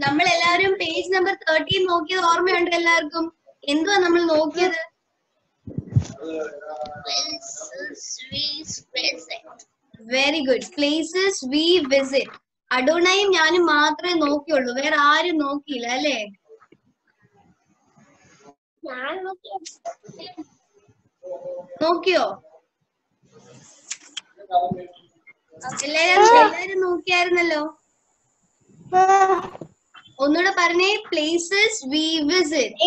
നമ്മൾ എല്ലാവരും page number thirteen നോക്കിയത് ഓർമ്മയുണ്ട് എല്ലാവർക്കും എന്തുവാ നമ്മൾ നോക്കിയത് very good places we visit അഡോണയും ഞാനും മാത്രമേ നോക്കിയുള്ളൂ വേറെ ആരും നോക്കിയില്ല അല്ലേ ഞാൻ നോക്കി നോക്കിയോ എല്ലാരും എല്ലാരും നോക്കിയായിരുന്നല്ലോ ഒന്നുകൂടെ പറഞ്ഞേ പ്ലേസസ് വി വിസിറ്റ്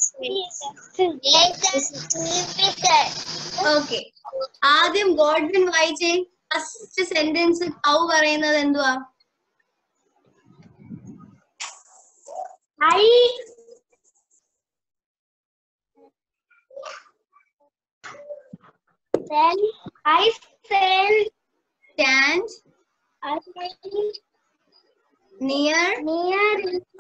ഓക്കെ ആദ്യം ഗോഡ്വിൻ വായിച്ചേ ഫസ്റ്റ് സെന്റൻസ് കൗ പറയുന്നത് എന്തുവാ I then I sell stand I near near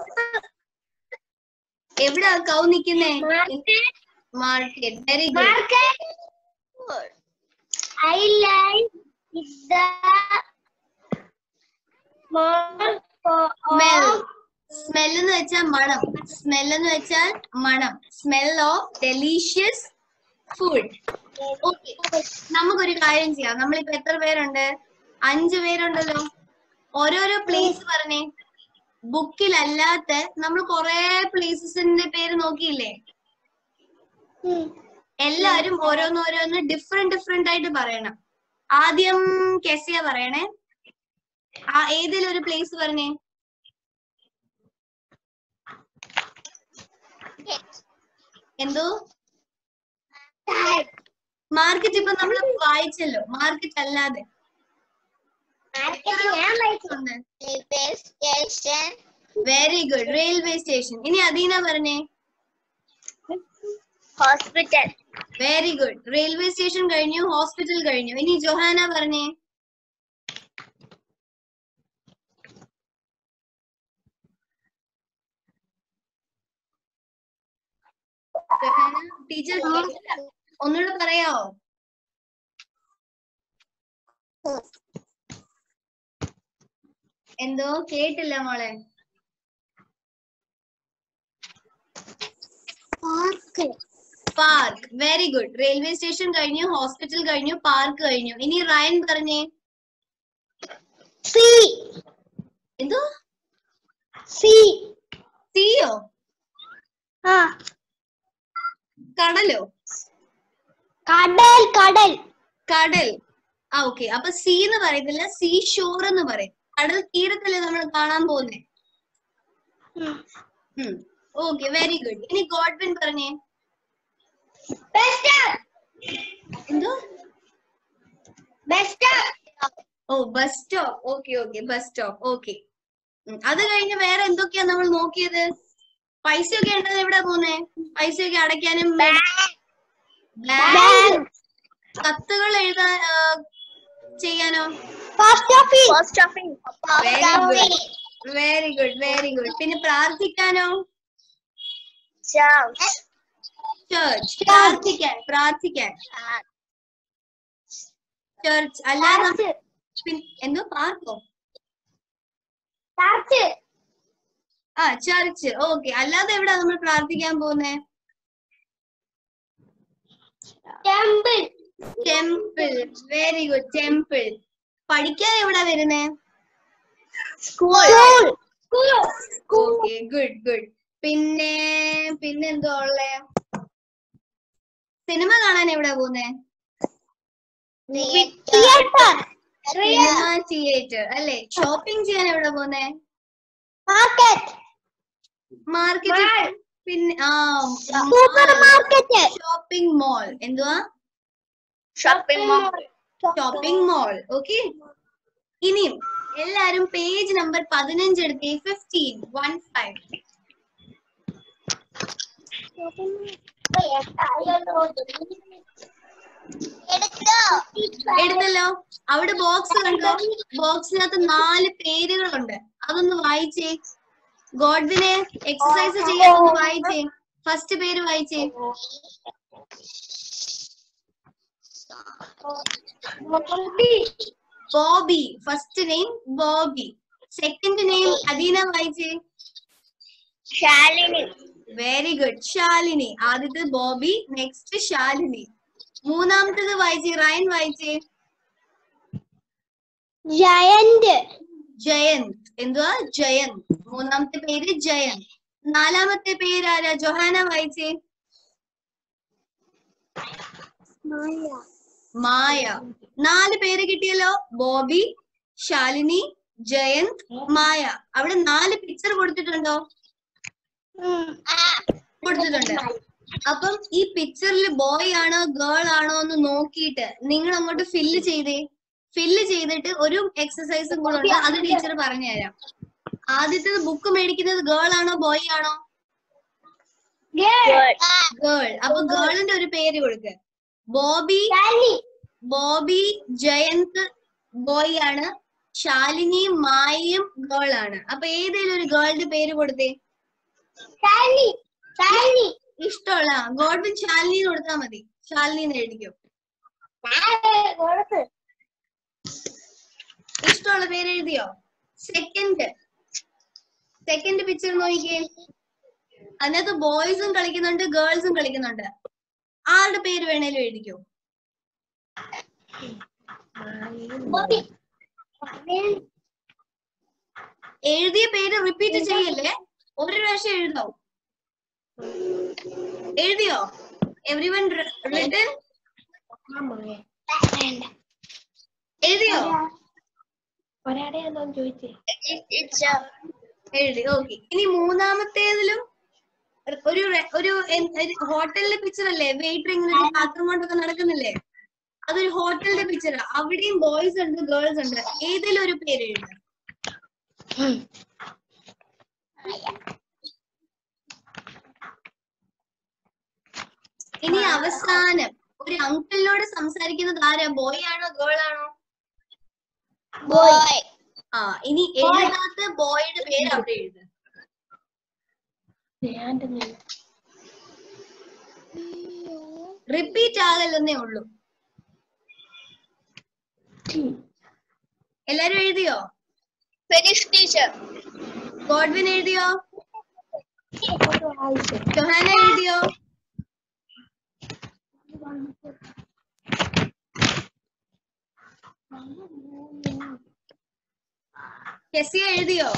എവിടാ കൗ നിക്കുന്നേ market market very good market I like the mall for smell all smell എന്ന് വെച്ചാൽ മണം സ്മെൽ എന്ന് വെച്ചാൽ മണം smell of delicious food okay നമുക്കൊരു കാര്യം ചെയ്യാം നമ്മളിപ്പോ എത്ര പേരുണ്ട് അഞ്ചു പേരുണ്ടല്ലോ ഓരോരോ പ്ലേസ് പറഞ്ഞേ ബുക്കിലല്ലാത്ത നമ്മൾ കൊറേ പ്ലേസസിന്റെ പേര് നോക്കിയില്ലേ എല്ലാരും ഓരോന്നോരോന്ന് ഡിഫറെന്റ് ഡിഫറെന്റ് ആയിട്ട് പറയണം ആദ്യം കെസിയ പറയണേ ആ ഏതെങ്കിലും ഒരു പ്ലേസ് പറഞ്ഞേ എന്തോ മാർക്കറ്റ് ഇപ്പൊ നമ്മൾ വായിച്ചല്ലോ മാർക്കറ്റ് അല്ലാതെ market ഞാൻ like ഉണ്ട് railway station very good railway station ഇനി അദീന പറഞ്ഞേ hospital very good railway station കഴിഞ്ഞു ഹോസ്പിറ്റൽ കഴിഞ്ഞു ഇനി ജൊഹാന പറഞ്ഞേ ജൊഹാന ടീച്ചർ ഒന്നുകൂടെ പറയാവോ എന്തോ കേട്ടില്ല മോളെ park park very good railway station കഴിഞ്ഞു ഹോസ്പിറ്റൽ കഴിഞ്ഞു പാർക്ക് കഴിഞ്ഞു ഇനി റയൻ പറഞ്ഞേ sea എന്തോ sea സീയോ ആ കടലോ കടൽ കടൽ കടൽ ആ ഓക്കെ അപ്പൊ സീ എന്ന് പറയത്തില്ല സീ ഷോർ എന്ന് പറയും കടൽ തീരത്തല്ലേ നമ്മൾ കാണാൻ പോകുന്നേ ഓക്കെ വെരി ഗുഡ് ഇനി ഗോഡ്വിൻ പറഞ്ഞേ ബെസ്റ്റ് എന്തോ ബെസ്റ്റ് ഓ bus stop okay okay bus stop okay അത് കഴിഞ്ഞ് വേറെ എന്തൊക്കെയാ നമ്മൾ നോക്കിയത് പൈസയൊക്കെ ഉണ്ടത് എവിടെ പോന്നേ പൈസയൊക്കെ അടയ്ക്കാനും ബാങ്ക് കത്തുകൾ എഴുതാൻ ആ, ചെയ്യാനോ post office post office very good very good very good പിന്നെ പ്രാർത്ഥിക്കാനോ ചർച്ച് പ്രാർത്ഥിക്കാൻ പ്രാർത്ഥിക്കാൻ ചർച്ച് അല്ലാതെ നമ്മ- പിൻ- എന്തോ പാർക്കോ ചർച്ച് ആ ചർച്ച് ഓക്കെ അല്ലാതെ എവിടാ നമ്മൾ പ്രാർത്ഥിക്കാൻ പോകുന്നേ temple temple very good temple പഠിക്കാൻ എവിടാ വരുന്നേ school school okay good good പിന്നെ പിന്നെ എന്തോ ഉള്ളേ സിനിമ കാണാൻ എവിടാ പോകുന്നേ തിയേറ്റർ സിനിമ തിയേറ്റർ അല്ലെ ഷോപ്പിംഗ് ചെയ്യാൻ എവിടെ പോകുന്നേ മാർക്കറ്റ് മാർക്കറ്റ് Mall. പിന്നെ ആ സൂപ്പർ മാർക്കറ്റ് ഷോപ്പിംഗ് മോൾ എന്തുവാ shopping mall shopping mall okay ഇനിയും എല്ലാരും പേജ് നമ്പർ പതിനഞ്ച് എടുത്തേ ഫിഫ്റ്റീൻ വൺ ഫൈവ് എടുത്തല്ലോ അവിടെ ബോക്സ് കണ്ടോ ബോക്സിനകത്ത് നാല് പേരുകളുണ്ട് അതൊന്ന് വായിച്ചേ ഗോഡ്വിനെ എക്സസൈസ് ചെയ്യാൻ ഒന്ന് വായിച്ചേ ഫസ്റ്റ് പേര് വായിച്ചേ Bobby first name Bobby second name Adina വായിച്ചേ ശാലിനി വെരി ഗുഡ് ശാലിനി ആദ്യത്തെ ബോബി നെക്സ്റ്റ് ശാലിനി മൂന്നാമത്തത് വായിച്ചേ റയൻ വായിച്ചേ ജയന്റ് ജയന്ത് എന്തുവാ ജയന്ത് മൂന്നാമത്തെ പേര് ജയന്ത് നാലാമത്തെ പേര് ആരാ ജൊഹാന വായിച്ചേ മായ നാല് പേര് കിട്ടിയല്ലോ ബോബി ശാലിനി ജയന്ത് മായ അവിടെ നാല് പിക്ചർ കൊടുത്തിട്ടുണ്ടോ കൊടുത്തിട്ടുണ്ട് അപ്പം ഈ പിക്ചറിൽ ബോയ് ആണോ ഗേൾ ആണോ എന്ന് നോക്കിയിട്ട് നിങ്ങൾ അങ്ങോട്ട് ഫില്ല് ചെയ്തേ ഫില്ല് ചെയ്തിട്ട് ഒരു എക്സസൈസും കൂടെ ഉണ്ട് അത് ടീച്ചർ പറഞ്ഞുതരാം ആദ്യത്തേത് ബുക്ക് മേടിക്കുന്നത് ഗേൾ ആണോ ബോയ് ആണോ ഗേൾ അപ്പൊ ഗേളിന്റെ ഒരു പേര് കൊടുക്ക് ബോബി ബോബി ജയന്ത് ബോയ് ആണ് ശാലിനിയും മായയും ഗേൾ ആണ് അപ്പൊ ഏതെങ്കിലും ഒരു ഗേളിന്റെ പേര് കൊടുത്തേ ഇഷ്ടമുള്ള ഗോഡ്വിൻ ശാലിനി എന്ന് കൊടുത്താൽ മതി ശാലിനി എന്ന് എഴുതിക്കോ ഇഷ്ടമുള്ള പേര് എഴുതിയോ സെക്കൻഡ് സെക്കൻഡ് പിക്ചർ നോക്കിക്കേ അതിനകത്ത് ബോയ്സും കളിക്കുന്നുണ്ട് ഗേൾസും കളിക്കുന്നുണ്ട് ആരുടെ പേര് വേണേലും എഴുതിക്കോ എഴുതിയ പേര് റിപ്പീറ്റ് ചെയ്യല്ലേ ഒരു പ്രാവശ്യം എഴുതോ എഴുതിയോ എവ്രി വൺ റിട്ടൺ എഴുതിയോ ഒരാടെയാണോ ചോദിച്ചേ എഴുതി ഓക്കെ ഇനി മൂന്നാമത്തേതിലും ഒരു റെ- ഒരു എൻ- ഒരു ഹോട്ടലിലെ പിക്ചർ അല്ലേ വെയിറ്റർ ഇങ്ങനെ ഒരു പാത്രം കൊണ്ടൊക്കെ നടക്കുന്നില്ലേ അതൊരു ഹോട്ടലിന്റെ പിക്ചറാ അവിടെയും ബോയ്സ് ഉണ്ട് ഗേൾസ് ഉണ്ട് ഏതെങ്കിലും ഒരു പേര് എഴുതുക ഇനി അവസാനം ഒരു അങ്കിളിനോട് സംസാരിക്കുന്നത് ആരാ ബോയ് ആണോ ഗേൾ ആണോ ബോയ് ആ ഇനി എഴുതാത്ത ബോയുടെ പേര് അവിടെ എഴുതുക റിപ്പീറ്റ് ആകല്ലെന്നേ ഉള്ളൂ എല്ലാരും എഴുതിയോ ഫിനിഷ് ടീച്ചർ ഗോഡ്വിൻ എഴുതിയോ ജൊഹാന എഴുതിയോ കെസിയ എഴുതിയോ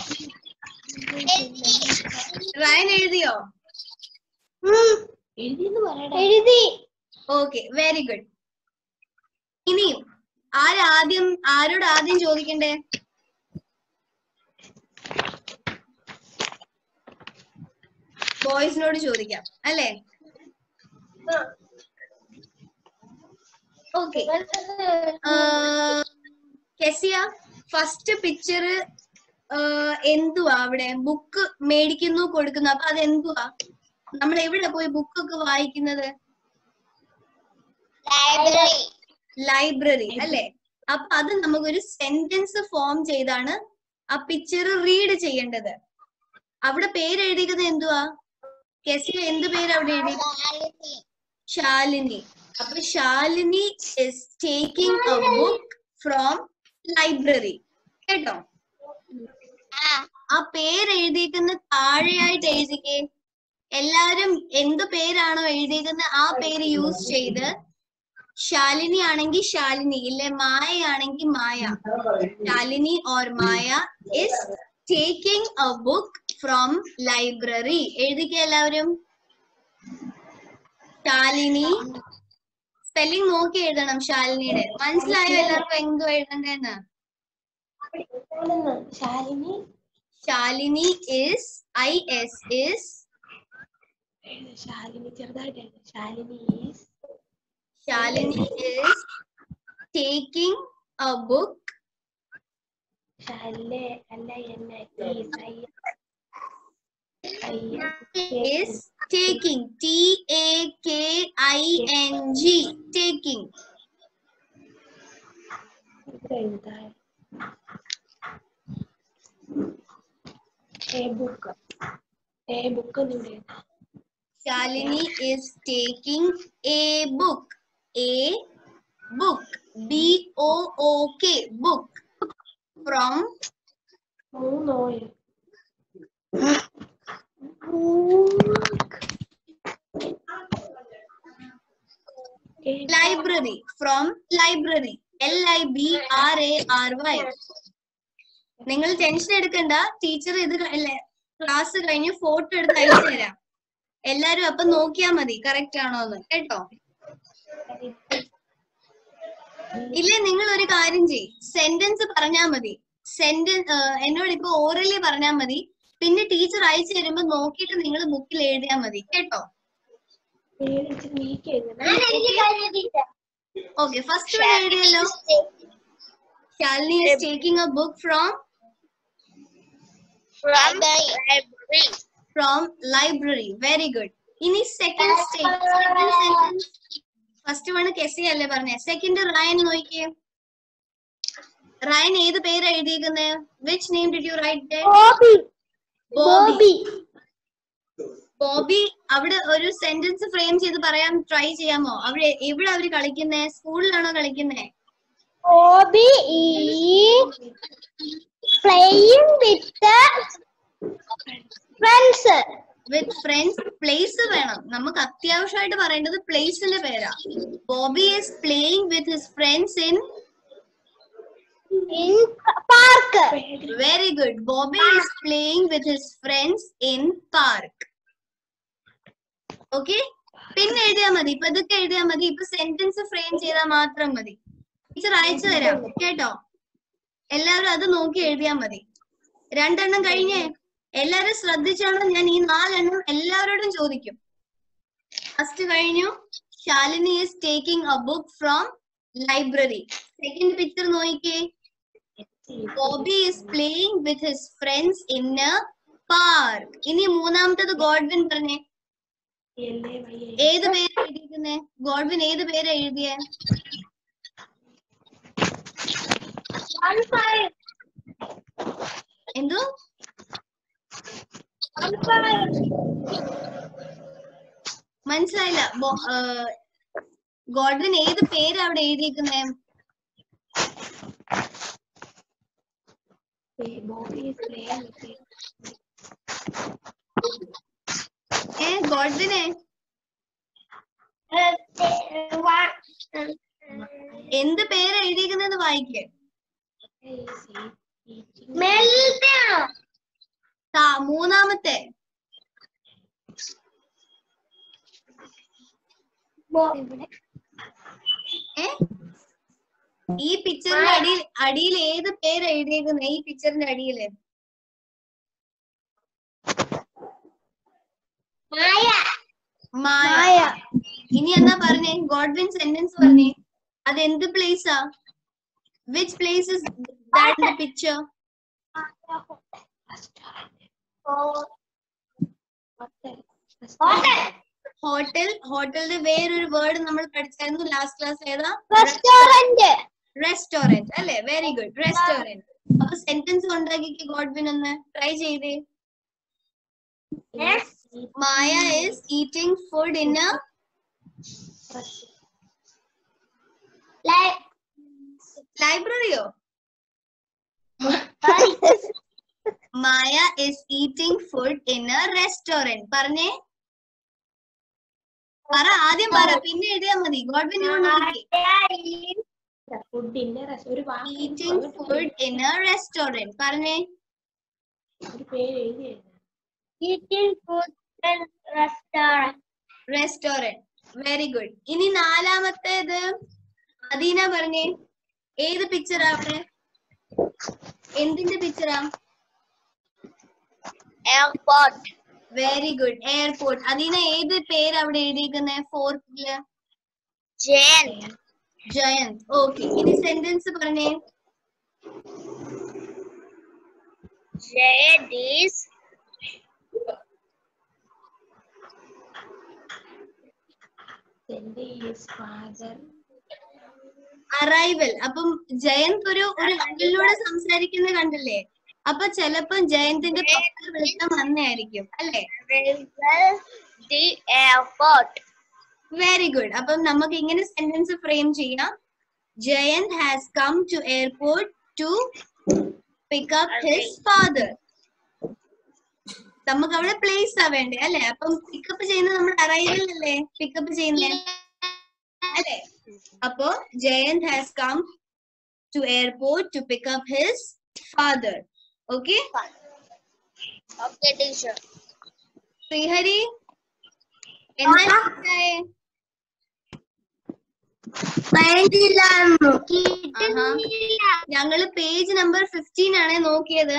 റയൻ എഴുതിയോ എഴുതിന്ന് പറയടാ എഴുതി ഓക്കെ വെരി ഗുഡ് ഇനിയും ആരാദ്യം ആരോട് ആദ്യം ചോദിക്കണ്ടേ ബോയ്സിനോട് ചോദിക്കാം അല്ലേ ഓക്കെ കെസിയ ഫസ്റ്റ് പിക്ചർ എന്തുവാ അവിടെ ബുക്ക് മേടിക്കുന്നു കൊടുക്കുന്നു അപ്പൊ അത് എന്തുവാ നമ്മൾ എവിടെ പോയി ബുക്കൊക്കെ വായിക്കുന്നത് ലൈബ്രറി ലൈബ്രറി അല്ലെ അപ്പൊ അത് നമുക്കൊരു സെന്റൻസ് ഫോം ചെയ്താണ് ആ പിക്ചർ റീഡ് ചെയ്യേണ്ടത് അവിടെ പേര് എഴുതിയത് എന്തുവാ കെസിയ എന്ത് പേര് അവിടെ എഴുതി ശാലിനി അപ്പൊ Shalini is taking a book from library കേട്ടോ ആ പേര് എഴുതിയിരിക്കുന്ന താഴെയായിട്ട് എഴുതിക്കേ എല്ലാരും എന്ത് പേരാണോ എഴുതിയിരിക്കുന്നത് ആ പേര് യൂസ് ചെയ്ത് ശാലിനി ആണെങ്കിൽ ശാലിനി ഇല്ലേ മായ ആണെങ്കിൽ Maya Shalini or Maya is taking a book from library എഴുതിക്ക എല്ലാവരും ശാലിനി സ്പെല്ലിംഗ് നോക്കി എഴുതണം ശാലിനിയുടെ മനസ്സിലായോ എല്ലാവർക്കും എന്തോ എഴുതണ്ടെന്ന് Shalini Shalini is I S is എഴുത്. ശാലിനി ചെറുതായിട്ട് എഴുത്. Shalini is Shalini is taking a book ശാലെ അല്ല എന്നെ is I I is taking T A K I N G taking ഇവിടെ എഴുതാ എ ബുക്ക് എ ബുക്ക് ഇവിടെ എഴുതാ Shalini is taking a book a book B O O K book from മൂന്നോയിൽ library from library L I B R A R Y നിങ്ങൾ tension എടുക്കണ്ട teacher ഇത് class കഴിഞ്ഞ് photo എടുത്ത് അയച്ചു തരാം എല്ലാരും അപ്പൊ നോക്കിയാ മതി കറക്റ്റ് ആണോ എന്ന് കേട്ടോ ഇല്ലേ നിങ്ങൾ ഒരു കാര്യം ചെയ് സെന്റൻസ് പറഞ്ഞാ മതി സെന്റൻസ് എന്നോട് ഇപ്പൊ ഓറലി പറഞ്ഞാ മതി പിന്നെ ടീച്ചർ അയച്ചു തരുമ്പോ നോക്കിയിട്ട് നിങ്ങൾ ബുക്കിൽ എഴുതിയാ മതി കേട്ടോ ഓക്കെ ഫസ്റ്റ് വൺ എഴുതിയല്ലോ Shalini is taking a book from From the library. from library very good ഇനി second state second sentence first one കെസി അല്ലേ പറഞ്ഞേ സെക്കൻഡ് റയൻ നോക്കിയേ റയൻ ഏത് പേര് എഴുതിയിരിക്കുന്നത് which name did you write Bobby. Bobby Bobby അവിടെ ഒരു സെന്റൻസ് ഫ്രെയിം ചെയ്ത് പറയാൻ ട്രൈ ചെയ്യാമോ അവിടെ എവിടെ അവര് കളിക്കുന്നേ സ്കൂളിലാണോ കളിക്കുന്നേ Bobby is playing with the friends. With friends place വേണം നമുക്ക് അത്യാവശ്യമായിട്ട് പറയേണ്ടത് പ്ലേസിന്റെ പേരാ Bobby is playing with his friends in In park. Very good Bobby is playing with his friends in park okay പിന്നെ എഴുതിയാ മതി ഇപ്പൊ ഇതൊക്കെ എഴുതിയാ മതി ഇപ്പൊ സെന്റൻസ് ഫ്രെയിം ചെയ്താൽ മാത്രം മതി ടീച്ചർ അയച്ചു തരാം കേട്ടോ എല്ലാവരും അത് നോക്കി എഴുതിയാ മതി രണ്ടെണ്ണം കഴിഞ്ഞേ എല്ലാരും ശ്രദ്ധിച്ചാണോ ഞാൻ ഈ നാലെണ്ണം എല്ലാവരോടും ചോദിക്കും ഫസ്റ്റ് കഴിഞ്ഞു Shalini is taking a book from library second picture നോക്കിക്കേ Bobby is playing with his friends in a park ഇനി മൂന്നാമത്തത് ഗോഡ്വിൻ പറഞ്ഞേ ഏത് പേര് എഴുതിയിരിക്കുന്നേ ഗോഡ്വിൻ ഏത് പേര് എഴുതിയേ One five. എന്തോ One five. മനസ്സിലായില്ല ബോ- ആ, ഗോഡ്വിൻ ഏത് പേര് അവിടെ എഴുതിയിരിക്കുന്നേ ഏ ഗോഡ്വിനെ Uh, one. എന്ത് പേര് എഴുതിയിരിക്കുന്നത് വായിക്കേ Melvin. താ മൂന്നാമത്തെ ഏ ഈ പിക്ചറിന്റെ അടിയിൽ അടിയിൽ ഏത് പേര് എഴുതിയേക്കുന്നത് ഈ പിക്ചറിന്റെ അടിയില് Maya. മായ ഇനി എന്നാ പറഞ്ഞേ ഗോഡ്വിൻ സെന്റൻസ് പറഞ്ഞേ അത് എന്ത് പ്ലേസാ which place is that in the picture Oh. Hotel. Hotel ഹോട്ടലിന്റെ വേറൊരു വേർഡ് നമ്മൾ പഠിച്ചായിരുന്നു ലാസ്റ്റ് ക്ലാസ് ഏതാ Restaurant. റെസ്റ്റോറന്റ് അല്ലെ വെരി ഗുഡ് റെസ്റ്റോറന്റ് അപ്പൊ സെന്റൻസ് ഉണ്ടാക്കി ഗോഡ്വിൻ ഒന്ന് ട്രൈ ചെയ്തേ Yes. Maya is eating food in A Like. ലൈബ്രറിയോ Sorry. Maya is eating food in a restaurant പറഞ്ഞേ പറ ആദ്യം പറ പിന്നെ എഴുതിയാ മതി ഗോഡ്വിൻ ഫുഡിന്റെ ഒരു വാക്ക് eating food in a restaurant പറഞ്ഞേ ഒരു പേര് എഴുതി എഴുതാം. Eating food in restaurant. Restaurant very good ഇനി നാലാമത്തേത് അദീന പറഞ്ഞേ ഏത് പിക്ചറാ അവിടെ എന്തിന്റെ പിക്ചറാ Airport. Very good airport Adeena ഏത് പേര് അവിടെ എഴുതിയിരിക്കുന്നേ ഫോർത്തില് Jane. ജയന്ത് ഓക്കെ ഇനി സെന്റൻസ് പറഞ്ഞേ Jade is എന്റെ ഈസ് ഫാദർ അറൈവൽ അപ്പം ജയന്ത് ഒരു ഒരു ആംഗിളിലൂടെ സംസാരിക്കുന്ന കണ്ടില്ലേ അപ്പൊ ചിലപ്പോ ജയന്തിന്റെ പപ്പ വിളിക്കാൻ വന്നായിരിക്കും അല്ലേ arrival the airport. Very good അപ്പം നമുക്ക് ഇങ്ങനെ സെന്റൻസ് ഫ്രെയിം ചെയ്യാം Jayant has come to airport to pick up his father നമുക്ക് അവിടെ പ്ലേസ് ആ വേണ്ടേ അല്ലെ അപ്പം പിക്കപ്പ് ചെയ്യുന്നത് നമ്മൾ അറൈവൽ അല്ലേ പിക്കപ്പ് ചെയ്യുന്നേ അല്ലെ അപ്പോ Jayant has come to airport to pick up his father okay Okay, teacher. Srihari എന്താ മനസ്സിലായേ? ആഹാ. ഞങ്ങള് പേജ് നമ്പർ ഫിഫ്റ്റീൻ ആണ് നോക്കിയത്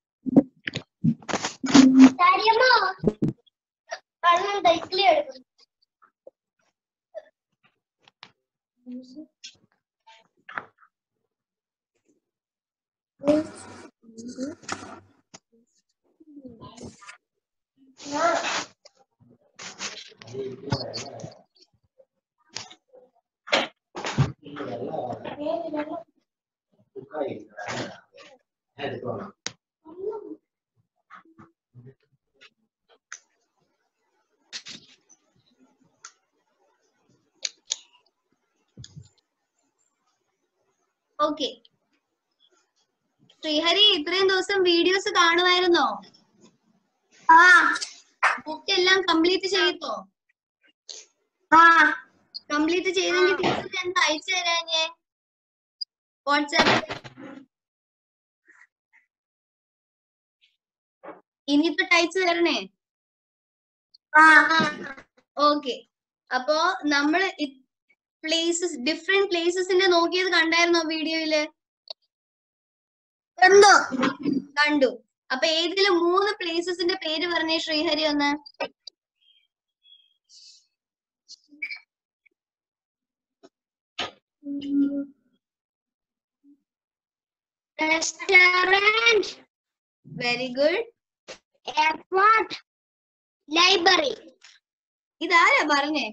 കാര്യമോ വെള്ളം ഡൈക്കിളി എടുക്കും ഓക്കെ ശ്രീഹരി ഇത്രയും ദിവസം വീഡിയോസ് കാണുമായിരുന്നോ ആ ബുക്ക് എല്ലാം കംപ്ലീറ്റ് ചെയ്തോ ആ കംപ്ലീറ്റ് ചെയ്തെങ്കിൽ ടീച്ചർക്ക് എന്താ അയച്ചു തരാഞ്ഞേ വാട്സാപ്പ് ഇനിയിപ്പോ അയച്ചു തരണേ ആ ഓക്കെ അപ്പോ നമ്മള് പ്ലേസസ് ഡിഫറെന്റ് പ്ലേസസിന്റെ നോക്കിയത് കണ്ടായിരുന്നോ വീഡിയോയില് കണ്ടു കണ്ടു അപ്പൊ ഏതിലും മൂന്ന് പ്ലേസസിന്റെ പേര് പറഞ്ഞേ ശ്രീഹരി ഒന്ന് restaurant very good airport library ഇതാരാ പറഞ്ഞേ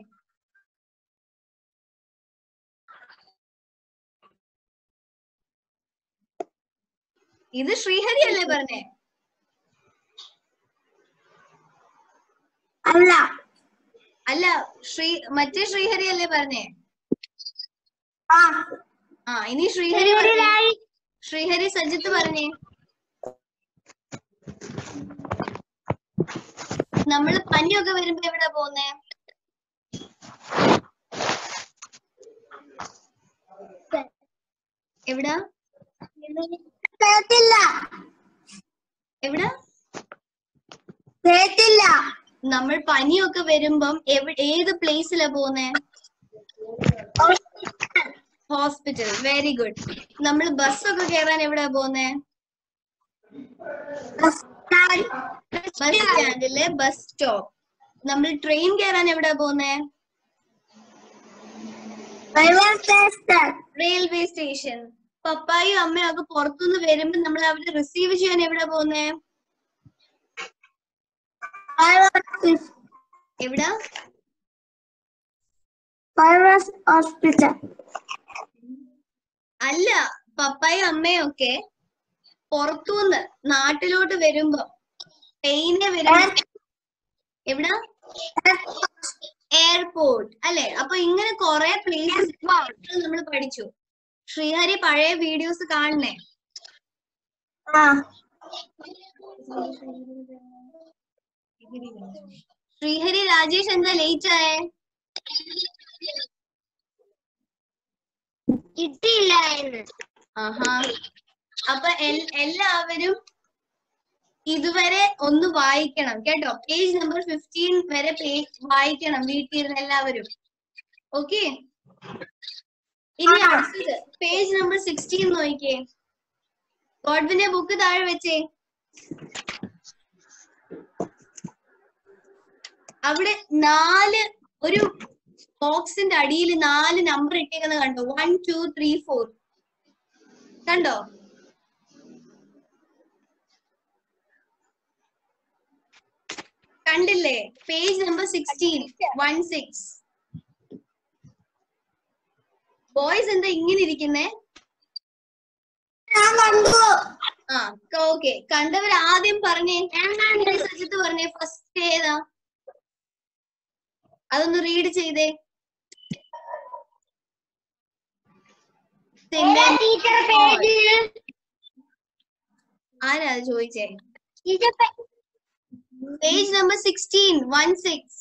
ഇത് ശ്രീഹരി അല്ലേ പറഞ്ഞേ അല്ല അല്ല ശ്രീ മറ്റേ ശ്രീഹരി അല്ലേ പറഞ്ഞേ ആ ആ ഇനി ശ്രീഹരി പറഞ്ഞേ. ശ്രീഹരി സജിത്ത് പറഞ്ഞേ നമ്മള് പനിയൊക്കെ വരുമ്പോ എവിടെ പോകുന്നേ എവിടാ കേട്ടില്ല എവിടാ കേട്ടില്ല നമ്മൾ പനിയൊക്കെ വരുമ്പം എവി ഏത് പ്ലേസിലാ പോകുന്നേ ഹോസ്പിറ്റൽ വെരി ഗുഡ് നമ്മൾ ബസ്സൊക്കെ കയറാൻ എവിടെയാ പോകുന്നേ ബസ് സ്റ്റാൻഡിലെ ബസ് സ്റ്റോപ്പ് നമ്മൾ ട്രെയിൻ കയറാൻ എവിടെയാ പോകുന്നേ റെയിൽവേ സ്റ്റേഷൻ റെയിൽവേ സ്റ്റേഷൻ പപ്പായും അമ്മയും ഒക്കെ പുറത്തുനിന്ന് വരുമ്പോ നമ്മൾ അവരെ റിസീവ് ചെയ്യാൻ എവിടെ പോകുന്നേ എവിടാ പ്രൈവറ്റ് ഹോസ്പിറ്റൽ അല്ല പപ്പായും അമ്മയും ഒക്കെ പുറത്തുനിന്ന് നാട്ടിലോട്ട് വരുമ്പോ ട്രെയിനെ വരുമ്പോ എവിടാ എയർപോർട്ട് അല്ലെ അപ്പൊ ഇങ്ങനെ കൊറേ പ്ലേസസ് നമ്മൾ പഠിച്ചു ശ്രീഹരി പഴയ വീഡിയോസ് കാണണേ ആ ശ്രീഹരി രാജേഷ് എന്താ ലേറ്റ് ആയേ കിട്ടിയില്ല എന്ന് ആഹാ അപ്പൊ എൽ- എല്ലാവരും ഇതുവരെ ഒന്ന് വായിക്കണം കേട്ടോ പേജ് നമ്പർ ഫിഫ്റ്റീൻ വരെ പേജ് വായിക്കണം വീട്ടിൽ ഇരുന്ന് എല്ലാവരും ഓക്കെ ഇനി അടുത്തത് പേജ് നമ്പർ സിക്സ്റ്റീൻ നോക്കിയേ ഗോഡ്വിന്റെ ബുക്ക് താഴെ വെച്ചേ അവിടെ നാല് ഒരു ബോക്സിന്റെ അടിയിൽ നാല് നമ്പർ ഇട്ടേക്കുന്നത് കണ്ടോ വൺ ടു ത്രീ ഫോർ കണ്ടോ കണ്ടില്ലേ page number sixteen one six boys എന്താ ഇങ്ങനെ ഇരിക്കുന്നേ ഞാൻ കണ്ടു ആ ഓക്കെ കണ്ടവർ ആദ്യം പറഞ്ഞേ സജിത്ത് പറഞ്ഞേ ഫസ്റ്റ് ഏതാ അതൊന്ന് റീഡ് ചെയ്തേ Cement. ടീച്ചർ പേജ് ആരാ അത് ചോദിച്ചേ teacher page number sixteen one six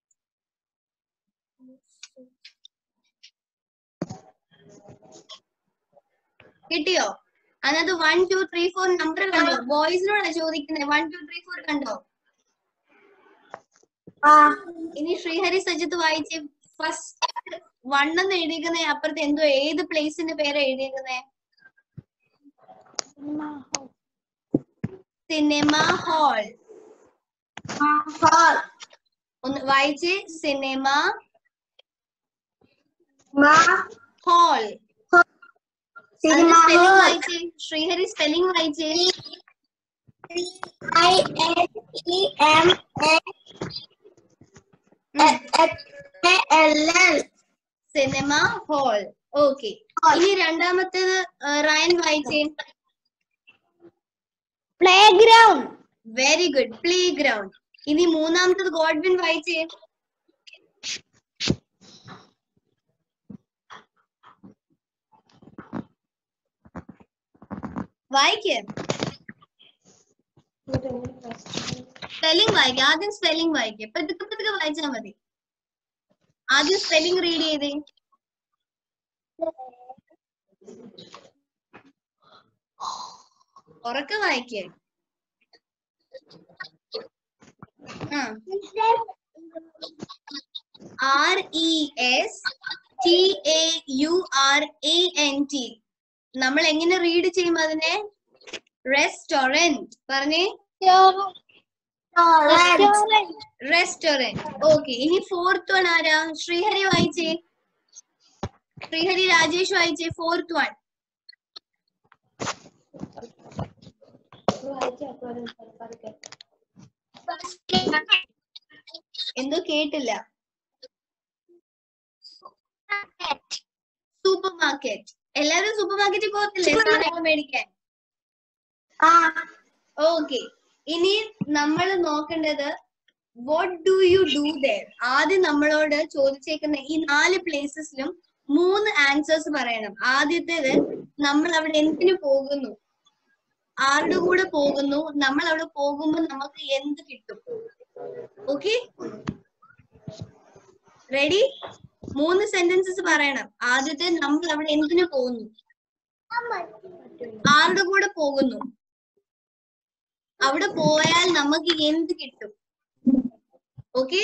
കിട്ടിയോ അതിനകത്ത് one two three four number കണ്ടോ ബോയ്സിനോടാ ചോദിക്കുന്നത് വൺ ടു ത്രീ ഫോർ കണ്ടോ ഇനി ശ്രീഹരി സജിത്ത് വായിച്ച് ഫസ്റ്റ് വൺ എന്ന് എഴുതിയിരിക്കുന്നേ അപ്പുറത്ത് എന്തോ ഏത് പ്ലേസിന്റെ പേരാ എഴുതിയിരിക്കുന്നേ സിനിമ ഹാൾ ഒന്ന് വായിച്ച് സിനിമ ഹാൾ സിനിമ സ്പെല്ലിംഗ് വായിച്ച് ശ്രീഹരി സ്പെല്ലിംഗ് വായിച്ച് I N E M A L L cinema hall okay ഇനി രണ്ടാമത്തേത് ആ, റയൻ വായിച്ചേ playground very good play ground ഇനി മൂന്നാമത്തത് ഗോഡ്വിൻ വായിച്ചേ വായിക്കേ സ്പെല്ലിംഗ് വായിക്കുക ആദ്യം സ്പെല്ലിംഗ് വായിക്കുക പതുക്കെ പതുക്കെ വായിച്ചാൽ മതി ആദ്യം സ്പെല്ലിംഗ് റീഡ് ചെയ്തേ ഉറക്കെ വായിക്കേ R E S T A U R A N T നമ്മൾ എങ്ങനെ റീഡ് ചെയ്യും അതിനെ റെസ്റ്റോറന്റ് പറഞ്ഞേ റെസ്റ്റോറന്റ് ഓക്കെ ഇനി ഫോർത്ത് വൺ ആരാ ശ്രീഹരി വായിച്ചേ ശ്രീഹരി രാജേഷ് വായിച്ചേ ഫോർത്ത് വൺ എന്തോ കേട്ടില്ല സൂപ്പർ മാർക്കറ്റ് എല്ലാവരും സൂപ്പർ മാർക്കറ്റിൽ പോകത്തില്ലേ സാധനങ്ങൾ മേടിക്കാൻ ഓക്കെ ഇനി നമ്മൾ നോക്കേണ്ടത് what do you do there ആദ്യം നമ്മളോട് ചോദിച്ചേക്കുന്ന ഈ നാല് പ്ലേസസിലും മൂന്ന് ആൻസേഴ്സ് പറയണം ആദ്യത്തേത് നമ്മൾ അവിടെ എന്തിനു പോകുന്നു ആരുടെ കൂടെ പോകുന്നു നമ്മൾ അവിടെ പോകുമ്പോൾ നമുക്ക് എന്ത് കിട്ടും ഓക്കെ റെഡി മൂന്ന് സെന്റൻസസ് പറയണം ആദ്യത്തെ നമ്മൾ അവിടെ എന്തിനു പോകുന്നു ആരുടെ കൂടെ പോകുന്നു അവിടെ പോയാൽ നമുക്ക് എന്ത് കിട്ടും ഓക്കെ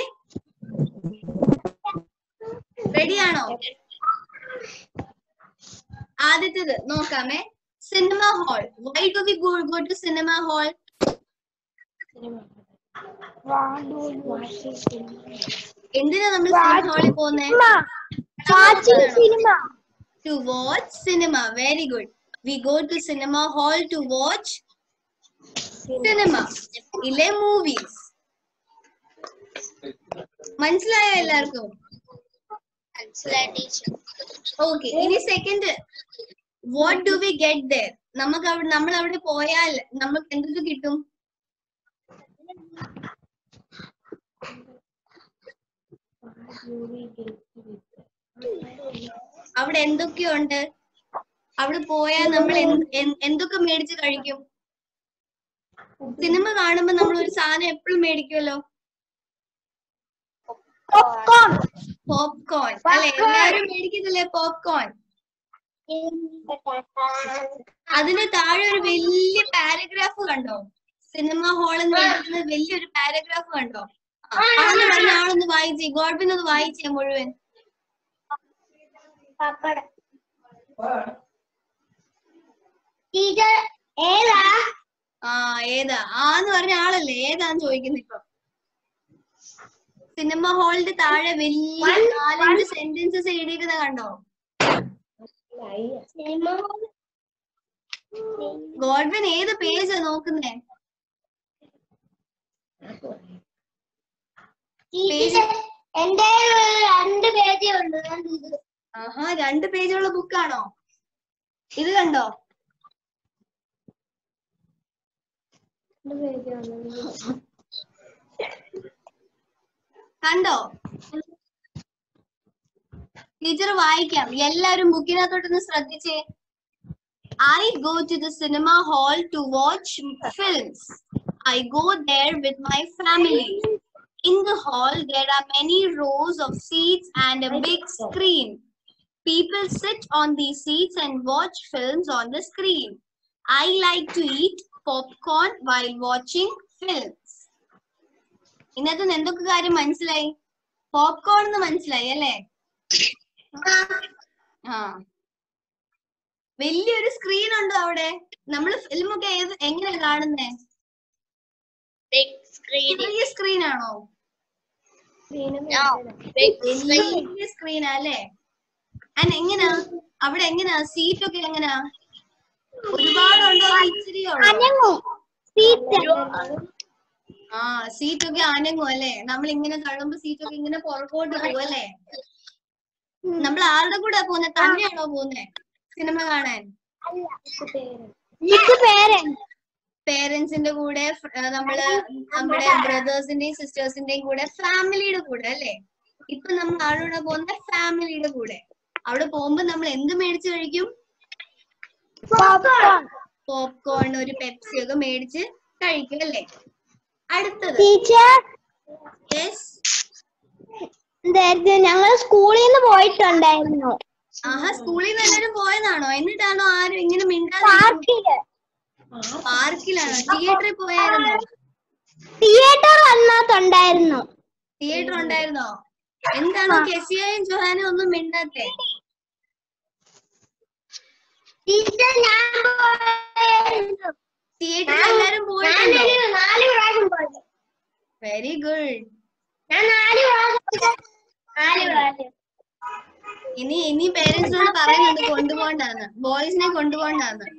റെഡിയാണോ ആദ്യത്തേത് നോക്കാമേ cinema hall why do we go go to cinema hall എന്തിനാ നമ്മൾ സിനിമ ഹാളിൽ പോകുന്നേ cinema to watch cinema very good we go to cinema hall to watch cinema ഇല്ലേ movies മനസ്സിലായോ എല്ലാവർക്കും ഓക്കെ ഇനി second what do we get there നമുക്ക് അവിടെ നമ്മൾ അവിടെ പോയാൽ നമുക്ക് എന്തൊക്കെ കിട്ടും അവിടെ എന്തൊക്കെയുണ്ട് അവിടെ പോയാൽ നമ്മൾ എന്ത്- എന്ത്- എന്തൊക്കെ മേടിച്ച് കഴിക്കും സിനിമ കാണുമ്പോ നമ്മൾ ഒരു സാധനം എപ്പോഴും മേടിക്കുമല്ലോ പോപ്കോൺ പോപ്കോൺ അല്ലെ എല്ലാരും മേടിക്കുന്നില്ലേ പോപ്കോൺ അതിന് താഴെ ഒരു വലിയ പാരഗ്രാഫ് കണ്ടോ സിനിമ ഹാൾ എന്ന് എഴുതുന്ന വലിയൊരു പാരഗ്രാഫ് കണ്ടോ ആ, അതൊന്ന് പറഞ്ഞ ആളൊന്ന് വായിച്ചേ ഗോഡ്ബിൻ ഒന്ന് വായിച്ചേ മുഴുവൻ ടീച്ചർ ഏതാ ആ ഏതാ ആന്ന് പറഞ്ഞ ആളല്ലേ ഏതാന്ന് ചോദിക്കുന്നത് ഇപ്പൊ സിനിമ ഹാളിന്റെ താഴെ വലിയ നാലഞ്ച് സെന്റൻസസ് എഴുതിയിരിക്കുന്നത് കണ്ടോ സിനിമ ഗോഡ്വിൻ ഏത് പേജാ നോക്കുന്നേ ടീച്ചർ എന്റെ രണ്ട് പേജേ ഉള്ളൂ രണ്ട് ഇത്. ആഹാ രണ്ട് പേജുള്ള ബുക്കാണോ ഇത് കണ്ടോ കണ്ടോ ടീച്ചർ വായിക്കാം എല്ലാരും ബുക്കിനകത്തോട്ടൊന്ന് ശ്രദ്ധിച്ചേ I go to the cinema hall to watch films I go there with my family. In the hall, there are many rows of seats and a big screen. People sit on these seats and watch films on the screen. I like to eat popcorn while watching films. ഇന്നത്തെ നിന്ന് എന്തൊക്കെ കാര്യം മനസ്സിലായി popcorn എന്ന് മനസ്സിലായി അല്ലേ ആ വലിയൊരു സ്ക്രീൻ ഉണ്ടോ അവിടെ നമ്മൾ ഫിലിം ഒക്കെ ഏത് എങ്ങനെയാ കാണുന്നേ Big screen. വലിയ സ്ക്രീൻ ആണോ No. Big screen. വലിയ സ്ക്രീൻ അല്ലേ ആൻഡ് എങ്ങനാ അവിടെ എങ്ങനാ സീറ്റ് ഒക്കെ എങ്ങനാ ഒരുപാടുണ്ടോ അതോ ഇച്ചിരിയേ ഉള്ളോ അനങ്ങും. Seat. ആ സീറ്റ് ഒക്കെ അനങ്ങും അല്ലേ നമ്മൾ ഇങ്ങനെ തള്ളുമ്പോ സീറ്റ് ഒക്കെ ഇങ്ങനെ പുറകോട്ട് പോകും അല്ലേ നമ്മൾ ആരുടെ കൂടെ പോകുന്നത് തന്നെയാണോ പോകുന്നേ സിനിമ കാണാൻ ഇത് parent. പേരൻസിന്റെ കൂടെ ഫ- ആ, നമ്മള് നമ്മുടെ ബ്രദേഴ്സിന്റെയും സിസ്റ്റേഴ്സിന്റെയും കൂടെ ഫാമിലിയുടെ കൂടെ അല്ലേ ഇപ്പൊ നമ്മൾ ആളുടെ പോകുന്ന ഫാമിലിയുടെ കൂടെ അവിടെ പോകുമ്പോ നമ്മൾ എന്ത് മേടിച്ച് കഴിക്കും Popcorn. പോപ്കോൺ ഒരു പെപ്സി ഒക്കെ മേടിച്ച് കഴിക്കും അല്ലേ അടുത്തത് ടീച്ചർ യെസ് എന്തായിരുന്നു ഞങ്ങൾ സ്കൂളിൽ നിന്ന് പോയിട്ടുണ്ടായിരുന്നു ആഹാ സ്കൂളിൽ നിന്ന് എല്ലാവരും പോയതാണോ എന്നിട്ടാണോ ആരും ഇങ്ങനെ മിണ്ടാതെ പാർക്കില് പാർക്കിലാണോ തിയേറ്ററിൽ പോയായിരുന്നോ തിയേറ്റർ അതിനകത്തുണ്ടായിരുന്നു തിയേറ്റർ ഉണ്ടായിരുന്നോ എന്താണോ കെസിയായും ജോഹാനും ഒന്നും മിണ്ടാത്തെ ടീച്ചർ ഞാൻ പോയിരുന്നു. തിയേറ്ററിൽ എല്ലാരും പോയിട്ടുണ്ടോ ഞാനൊരു നാല് പ്രാവശ്യം പോയി വെരി ഗുഡ് ഞാൻ നാല് പ്രാവശ്യം നാല് പ്രാവശ്യം ഇനി ഇനി പേരൻസിനോട് പറയുന്നുണ്ട് കൊണ്ടുപോകണ്ടാന്ന് ബോയ്സിനെ കൊണ്ടുപോകണ്ടാന്ന്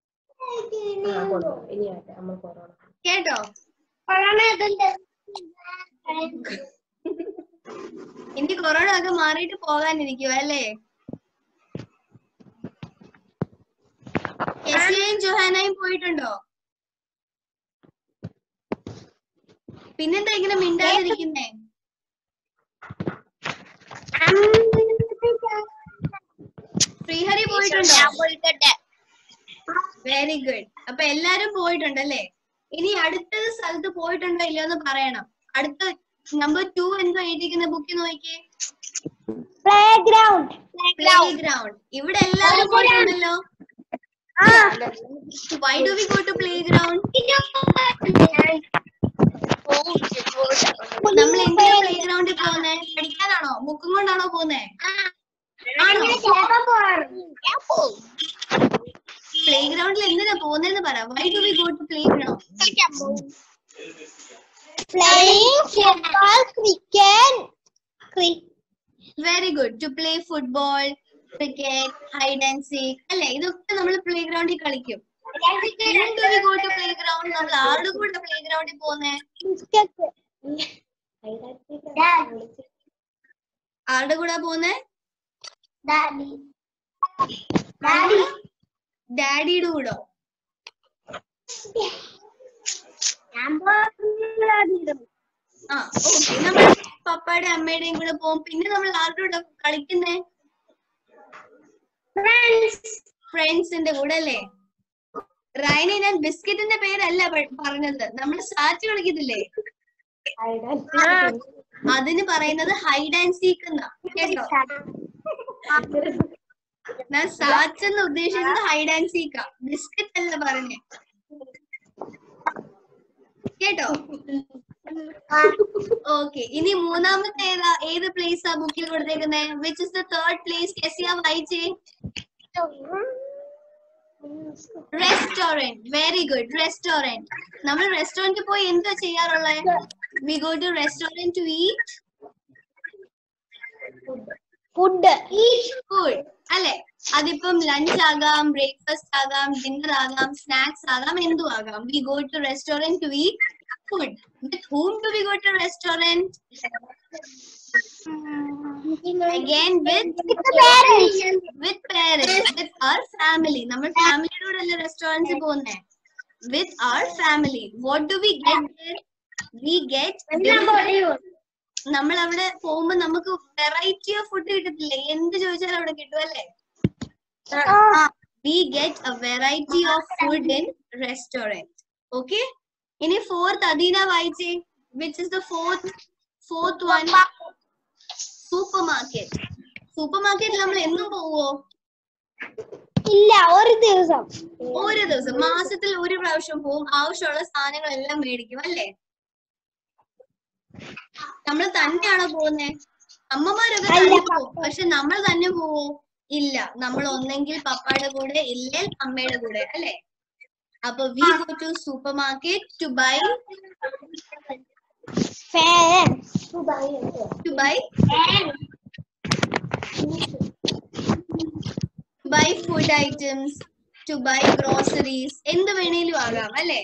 കേട്ടോ കൊറോണ അതുണ്ട് ഇനി കൊറോണ ഒക്കെ മാറിയിട്ട് പോകാനിരിക്കും അല്ലേ കെസിയയും ജോഹാനായും പോയിട്ടുണ്ടോ പിന്നെന്താ ഇങ്ങനെ മിണ്ടാതിരിക്കുന്നേ ശ്രീഹരി പോയിട്ടുണ്ടോ ഞാൻ പോയിട്ടുണ്ട് വെരി ഗുഡ് അപ്പൊ എല്ലാരും പോയിട്ടുണ്ടല്ലേ ഇനി അടുത്ത സ്ഥലത്ത് പോയിട്ടുണ്ടോ ഇല്ലയോ എന്ന് പറയണം അടുത്ത നമ്പർ ടു എന്തോ എഴുതിയിരിക്കുന്ന ബുക്കിൽ നോക്കിയേ പ്ലേ ഗ്രൗണ്ട് പ്ലേ ഗ്രൗണ്ട് ഇവിടെ എല്ലാരും പോയിട്ടുണ്ടല്ലോ why do we go to play ground നമ്മൾ എന്തിനാ പ്ലേ ഗ്രൗണ്ടിൽ പോകുന്നേ പഠിക്കാനാണോ ബുക്കും കൊണ്ടാണോ പോകുന്നേ പ്ലേ ഗ്രൗണ്ടിൽ എന്തിനാ പോകുന്നതെന്ന് പറ why do we go to play ground Playing football, cricket, cricket. Very good to play football cricket hide and seek അല്ലെ ഇതൊക്കെ നമ്മൾ പ്ലേ ഗ്രൗണ്ടിൽ കളിക്കും ഗോ ടു പ്ലേ ഗ്രൗണ്ട് നമ്മൾ ആരുടെ കൂടെ പ്ലേ ഗ്രൗണ്ടിൽ പോകുന്നേ ആരുടെ കൂടെ പോകുന്നേ Daddy. ഡാഡിയുടെ കൂടോ ഞാൻ പോയിരുന്നു. ആ ഓക്കെ നമ്മൾ പപ്പയുടെ അമ്മയുടെയും കൂടെ പോകും പിന്നെ നമ്മൾ ആരുടെ കൂടെ കളിക്കുന്നേ Friends. ഫ്രണ്ട്സിന്റെ കൂടെ അല്ലേ റൈനെ ഞാൻ ബിസ്ക്കറ്റിന്റെ പേരല്ല പ- പറഞ്ഞത് നമ്മൾ സാറ്റ് കളിക്കത്തില്ലേ അതിന് പറയുന്നത് ഹൈഡ് ആൻഡ് സീക്ക് എന്നാ കേട്ടോ ഞാൻ സാറ്റ് എന്ന് ഉദ്ദേശിച്ചത് ഹൈഡ് ആൻഡ് സീക്കാ ബിസ്ക്കറ്റ് അല്ല പറഞ്ഞേ കേട്ടോ ഓക്കെ ഇനി മൂന്നാമത്തെ ഏതാ ഏത് പ്ലേസ് ആ ബുക്കിൽ കൊടുത്തേക്കുന്നേ which is the third place Kezia വായിച്ചേ റെസ്റ്റോറന്റ് വെരി ഗുഡ് റെസ്റ്റോറന്റ് നമ്മൾ റെസ്റ്റോറന്റിൽ പോയി എന്താ ചെയ്യാറുള്ളത് we go to restaurant to eat Food. Food അല്ലെ അതിപ്പം ലഞ്ച് ആകാം ബ്രേക്ക്ഫാസ്റ്റ് ആകാം ഡിന്നർ ആകാം സ്നാക്സ് ആകാം എന്തും ആകാം we go to restaurant to eat food with whom to we go to restaurant again with with parents with our family നമ്മൾ ഫാമിലിയുടെ കൂടെ അല്ലേ റെസ്റ്റോറൻറ്റ്സിൽ പോകുന്നേ with our family what do we get we get നമ്മൾ അവിടെ പോകുമ്പോ നമുക്ക് വെറൈറ്റി ഓഫ് ഫുഡ് കിട്ടത്തില്ലേ എന്ത് ചോദിച്ചാലും അവിടെ കിട്ടും അല്ലേ we get a variety of food in restaurant okay ഇനി ഫോർത്ത് അദീന വായിച്ചേ which is the fourth fourth one supermarket സൂപ്പർ മാർക്കറ്റിൽ നമ്മൾ എന്നും പോവോ ഇല്ല ഒരു ദിവസം ഒരു ദിവസം മാസത്തിൽ ഒരു പ്രാവശ്യം പോവും ആവശ്യമുള്ള സാധനങ്ങളെല്ലാം മേടിക്കും അല്ലേ നമ്മൾ തന്നെയാണോ പോകുന്നേ അമ്മമാരൊക്കെ തന്നെ പോവും പക്ഷെ നമ്മൾ തന്നെ പോവോ ഇല്ല നമ്മൾ ഒന്നെങ്കിൽ പപ്പയുടെ കൂടെ ഇല്ലെങ്കിൽ അമ്മയുടെ കൂടെ അല്ലേ അപ്പൊ we go to supermarket to buy fan to buy buy food items to buy groceries എന്ത് വേണേലും ആകാം അല്ലേ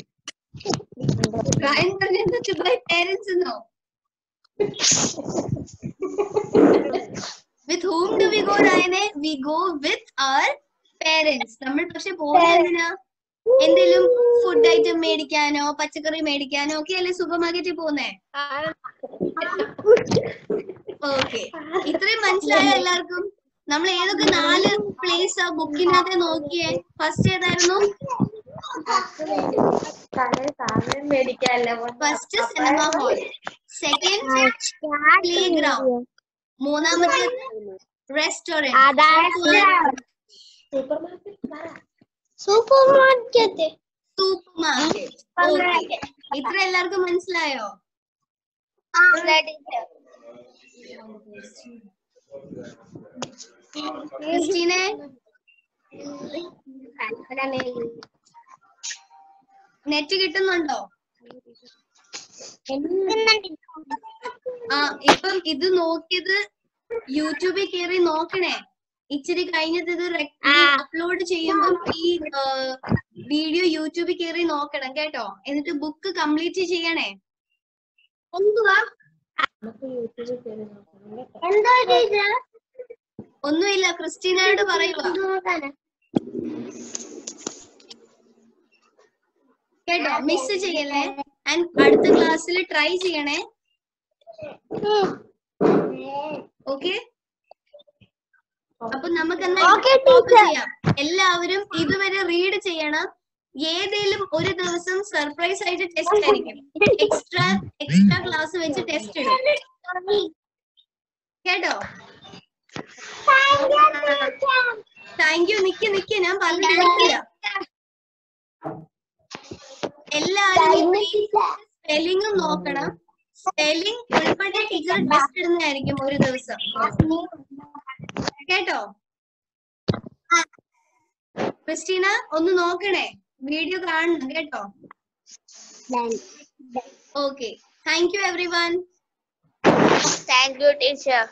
പ്രായം പറഞ്ഞത് ടു ബൈ പേരൻസ് എന്നോ with whom do we go രായനെ we go with our parents നമ്മൾ പക്ഷെ പോകുന്നത് എന്തിനാ എന്തെങ്കിലും ഫുഡ് ഐറ്റം മേടിക്കാനോ പച്ചക്കറി മേടിക്കാനോ ഒക്കെ അല്ലേ സൂപ്പർ മാർക്കറ്റിൽ പോകുന്നേ ഓക്കെ ഇത്രയും മനസ്സിലായ എല്ലാവർക്കും നമ്മൾ ഏതൊക്കെ നാല് പ്ലേസ് ആ ബുക്കിനകത്ത് നോക്കിയേ ഫസ്റ്റ് ഏതായിരുന്നു സാധനം മേടിക്കാനല്ല first cinema hall second play ground മൂന്നാമത്തെ റെസ്റ്റോറന്റ് അതാണ് സൂപ്പർ മാർക്കറ്റ് പറ സൂപ്പർ മാർക്കറ്റ് സൂപ്പർ മാർക്കറ്റ് ഇത്ര എല്ലാവർക്കും മനസ്സിലായോ ക്രിസ്റ്റീനെ നെറ്റ് കിട്ടുന്നുണ്ടോ ആ ഇപ്പം ഇത് നോക്കിയത് യൂട്യൂബിൽ കയറി നോക്കണേ ഇച്ചിരി കഴിഞ്ഞത് ഇത് അപ്ലോഡ് ചെയ്യുമ്പോൾ ഈ വീഡിയോ യൂട്യൂബിൽ കയറി നോക്കണം കേട്ടോ എന്നിട്ട് ബുക്ക് കംപ്ലീറ്റ് ചെയ്യണേ എന്തുവാ നമുക്ക് യൂട്യൂബിൽ കയറി നോക്കണം കേട്ടോ. എന്തോ ടീച്ചർ ഒന്നുമില്ല ക്രിസ്റ്റീനയോട് പറയുക നോക്കാനാ കേട്ടോ മിസ് ചെയ്യല്ലേ ആൻഡ് അടുത്ത ക്ലാസ്സിൽ ട്രൈ ചെയ്യണേ ഓക്കെ അപ്പൊ നമുക്ക് എന്നാ Okay, stop teacher. ചെയ്യാം എല്ലാവരും ഇതുവരെ റീഡ് ചെയ്യണം ഏതേലും ഒരു ദിവസം സർപ്രൈസ് ആയിട്ട് ടെസ്റ്റ് ആയിരിക്കും എക്സ്ട്രാ എക്സ്ട്രാ ക്ലാസ് വെച്ച് ടെസ്റ്റ് ഇടും കേട്ടോ താങ്ക് യു നിക്ക് നിക്ക് ഞാൻ പറഞ്ഞു തീർത്തില്ല എല്ലാവരും സ്പെല്ലിംഗും നോക്കണം സ്പെല്ലിംഗ് ഉൾപ്പെടെ ടീച്ചർ ടെസ്റ്റ് ഇടുന്നതായിരിക്കും ഒരു ദിവസം കേട്ടോ ക്രിസ്റ്റീന ഒന്ന് നോക്കണേ വീഡിയോ കാണണം കേട്ടോ okay thank you everyone thank you teacher